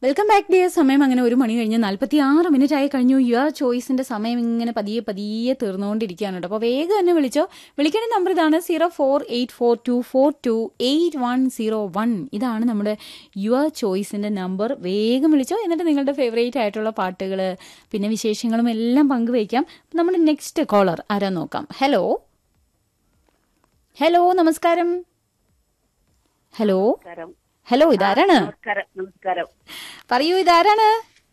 Welcome back dear സമയം അങ്ങനെ ഒരു മണി കഴിഞ്ഞ് നാൽപ്പത്തി ആറ് മിനിറ്റ് ആയി കഴിഞ്ഞു യുവർ ചോയ്സിന്റെ സമയം ഇങ്ങനെ പതിയെ പതിയെ തീർന്നുകൊണ്ടിരിക്കുകയാണ് കേട്ടോ അപ്പോൾ വേഗം തന്നെ വിളിച്ചോ വിളിക്കേണ്ട നമ്പർ ഇതാണ് zero four eight four two four two eight one zero one ഇതാണ് നമ്മുടെ യുവർ ചോയ്സിന്റെ നമ്പർ വേഗം വിളിച്ചോ എന്നിട്ട് നിങ്ങളുടെ ഫേവറേറ്റ് ആയിട്ടുള്ള പാട്ടുകൾ പിന്നെ വിശേഷങ്ങളും എല്ലാം പങ്കുവയ്ക്കാം നമ്മുടെ നെക്സ്റ്റ് കോളർ ആരാ നോക്കാം ഹലോ ഹലോ നമസ്കാരം ഹലോ നമസ്കാരം ഹലോ ഇതാരാണ് നമസ്കാരം നമസ്കാരം പറയൂ ഇതാരാണ്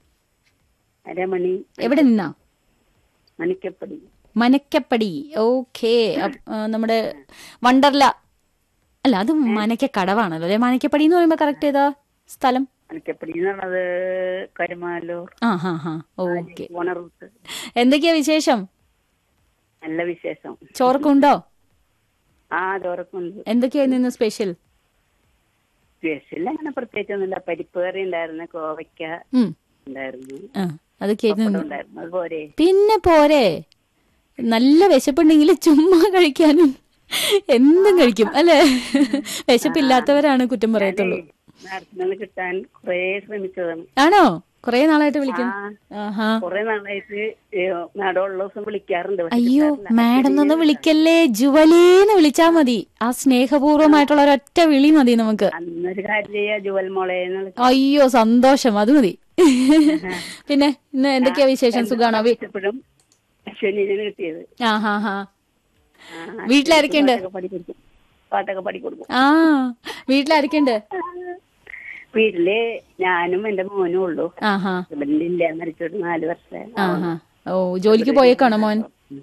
അരമണി എവിടെ നിന്നാ മണിക്കപ്പടി മനക്കപ്പടി ഓക്കെ നമ്മുടെ വണ്ടർല അല്ല അത് മനക്കക്കടവാണല്ലോ അല്ലെ മനക്കപ്പടി എന്ന് പറയുമ്പോ കറക്റ്റ് ഏതാ സ്ഥലം മണിക്കപ്പടി എന്ന് പറഞ്ഞത് കരുമാലൂർ ആ ഹാ ഹാ ഓക്കെ പോണ റൂട്ട് എന്തൊക്കെയാ വിശേഷം നല്ല വിശേഷം ചോറൊക്കെ ഉണ്ടോ ആ ചോറക്കുണ്ട് എന്തൊക്കെയായിരുന്നു ഇന്ന് സ്പെഷ്യൽ സ്പെഷ്യൽ അങ്ങനെ പ്രത്യേകിച്ചൊന്നുമില്ല പരിപ്പ് കറി ഉണ്ടായിരുന്നു കോവയ്ക്ക ഉം ഉണ്ടായിരുന്നു ആ അതൊക്കെയായിരുന്നു പപ്പടം ഇന്ന്. ഉണ്ടായിരുന്നു അതുപോലെ പിന്നെ പോരെ നല്ല വിശപ്പുണ്ടെങ്കിൽ ചുമ്മാ കഴിക്കാനും എന്തും കഴിക്കും അല്ലേ വിശപ്പില്ലാത്തവരാണ് കുറ്റം പറയത്തുള്ളൂ നാട്ടിൽ കിട്ടാൻ കുറേ ശ്രമിച്ചതാണ് ആണോ കൊറേ നാളായിട്ട് വിളിക്കും ആ ആഹാ കുറെ നാളായിട്ട് നാടുള്ള ദിവസം വിളിക്കാറുണ്ട് പക്ഷെ അയ്യോ കിട്ടാറില്ല. മാഡം എന്നൊന്ന് വിളിക്കല്ലേ ജുവലേന്ന് വിളിച്ചാ മതി ആ സ്നേഹപൂർവ്വമായിട്ടുള്ള ഒരൊറ്റ വിളി മതി നമുക്ക് അന്നൊരു കാര്യം ചെയ്യാ ജുവൽ മോളെ എന്ന് വിളിച്ച് അയ്യോ സന്തോഷം അത് മതി പിന്നെ ഇന്ന് എന്തൊക്കെയാ വിശേഷം സുഖാണോ വീ- ഇപ്പോഴും അശ്വനിനെ കിട്ടിയത് ആ ഹാ ഹാ ആ, വീട്ടിലാരൊക്കെയുണ്ട് പാട്ടൊക്കെ പാടിക്കൊടുക്കും പാട്ടൊക്കെ പാടിക്കൊടുക്കും ആ വീട്ടിലാരൊക്കെയുണ്ട് വീട്ടില് ഞാനും എന്റെ മോനും ഉള്ളൂ ആഹാ ഹസ്ബൻഡ് ഇല്ല മരിച്ചോട്ട് നാല് വർഷം ആഹാ ഓ ജോലിക്ക് പോയേക്കാണോ മോൻ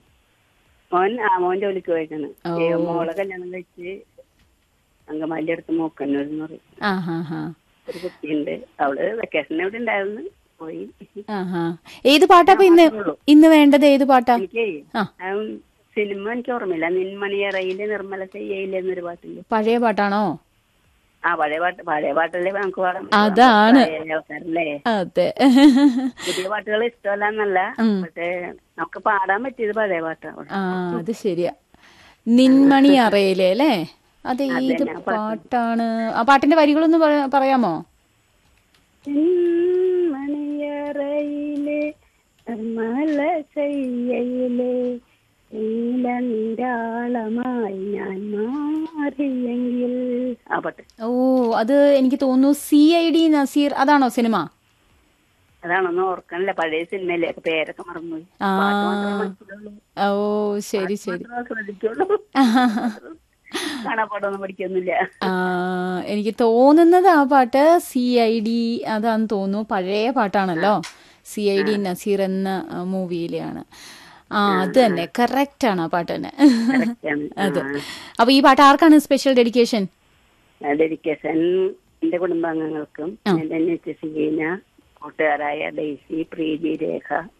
മോൻ ആ മോൻ ജോലിക്ക് പോയേക്കാണ് ഓ. ഏ, മോളെ കല്യാണം കഴിച്ച് അങ്കമാലി അടുത്ത് മൂക്കന്നൂർ എന്ന് പറയും ആഹാ ഹാ ഒരു കുട്ടിയുണ്ട് അവള് വെക്കേഷൻ എവിടെ ഉണ്ടായിരുന്നു പോയി ആഹാ ഏത് പാട്ടാ ഇപ്പൊ ഇന്ന് ഇന്ന് വേണ്ടത് ഏത് പാട്ടാ എനിക്ക് ആ. സിനിമ എനിക്ക് ഓർമ്മയില്ല നിന്മണിയറയിലെ നിർമ്മല ചെയ്യയില്ല എന്നൊരു പാട്ടില്ലേ പഴയ പാട്ടാണോ ആ പഴയ പാട്ട് പഴയ പാട്ടല്ലേ നമുക്ക് പാടാൻ അതാണ്. പഴയ ആൾക്കാരല്ലേ അതെ പുതിയ പാട്ടുകൾ ഇഷ്ടമല്ല എന്നല്ല ഉം. പക്ഷേ നമുക്ക് പാടാൻ പറ്റിയത് പഴയ പാട്ടാണ് ആ അത് ശരിയാ നിൻമണി അറിയില്ലേ അല്ലേ അത് ഏത് ഞാൻ പാട്ട് പാട്ടാണ് ആ പാട്ടിന്റെ വരികളൊന്ന് പറ- പറയാമോ മണിയറയിലെ നിർമ്മല ചെയ്യയിലെ നീലനിരാളമായി ഞാൻ മാറിയെങ്കിൽ ആ പാട്ട് ഓ അത് എനിക്ക് തോന്നുന്നു സി ഐ ഡി നസീർ അതാണോ സിനിമ അതാണൊന്നും ഓർക്കണില്ല പഴയ സിനിമയിലെ പേരൊക്കെ മറന്നുപോയി ആ പാട്ട് മാത്രമേ മനസ്സിലുള്ളൂ ഓ ശരി ശരി മാത്രമേ ശ്രദ്ധിക്കുള്ളൂ കാണാപ്പാടൊന്നും പഠിക്കൊന്നുമില്ല ആ എനിക്ക് തോന്നുന്നത് ആ പാട്ട് സി ഐ ഡി അതാന്ന് തോന്നുന്നു പഴയ പാട്ടാണല്ലോ സി ഐ ഡി നസീർ എന്ന മൂവിയിലെയാണ് ആ അത് തന്നെ കറക്റ്റ് ആണ് ആ പാട്ട് തന്നെ കറക്റ്റാണ് അതെ അപ്പൊ ഈ പാട്ട് ആർക്കാണ് സ്പെഷ്യൽ ഡെഡിക്കേഷൻ ഡെഡിക്കേഷൻ എന്റെ കുടുംബാംഗങ്ങൾക്കും എന്റെ നിത്യസീന കൂട്ടുകാരായ ഡെയ്സി പ്രീതി രേഖ